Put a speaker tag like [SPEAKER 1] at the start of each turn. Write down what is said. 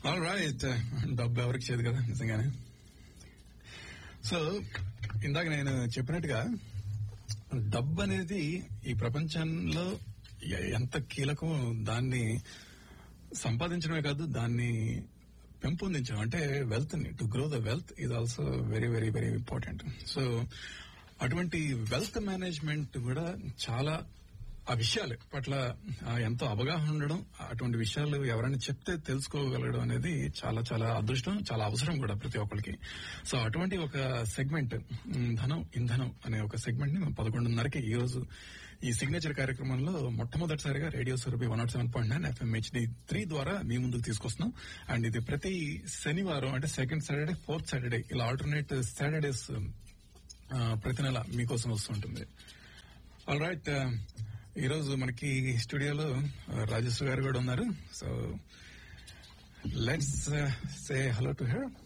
[SPEAKER 1] all right డబ్బు ఎవరికి చేయదు కదా నిజంగానే సో ఇందాక నేను చెప్పినట్టుగా డబ్బు అనేది ఈ ప్రపంచంలో ఎ- ఎంత కీలకం దాన్ని సంపాదించడమే కాదు దాన్ని పెంపొందించడం అంటే వెల్త్ ని to grow the wealth is also very very very important so అటువంటి వెల్త్ మేనేజ్మెంట్ కూడా చాలా ఆ విషయాలు పట్ల ఆ, ఎంతో అవగాహన ఉండడం అటువంటి విషయాలు ఎవరైనా చెప్తే తెలుసుకోగలగడం అనేది చాలా చాలా అదృష్టం చాలా అవసరం కూడా ప్రతి ఒక్కరికి సో అటువంటి ఒక సెగ్మెంట్ ధనం ఇంధనం అనే ఒక సెగ్మెంట్ ని మేము పదకొండున్నరకి ఈ రోజు ఈ సిగ్నేచర్ కార్యక్రమంలో మొట్టమొదటిసారిగా radio Surabhi one not seven point nine FM HD three ద్వారా మీ ముందుకు తీసుకొస్తున్నాం అండ్ ఇది ప్రతి శనివారం అంటే సెకండ్ సాటర్డే ఫోర్త్ సాటర్డే ఇలా ఆల్టర్నేట్ సాటర్డేస్ ప్రతి నెల మీకోసం వస్తుంటుంది ఆల్ రైట్ ఈ రోజు మనకి స్టూడియోలో రాజేశ్వరి గారు కూడా ఉన్నారు so let's say hello to her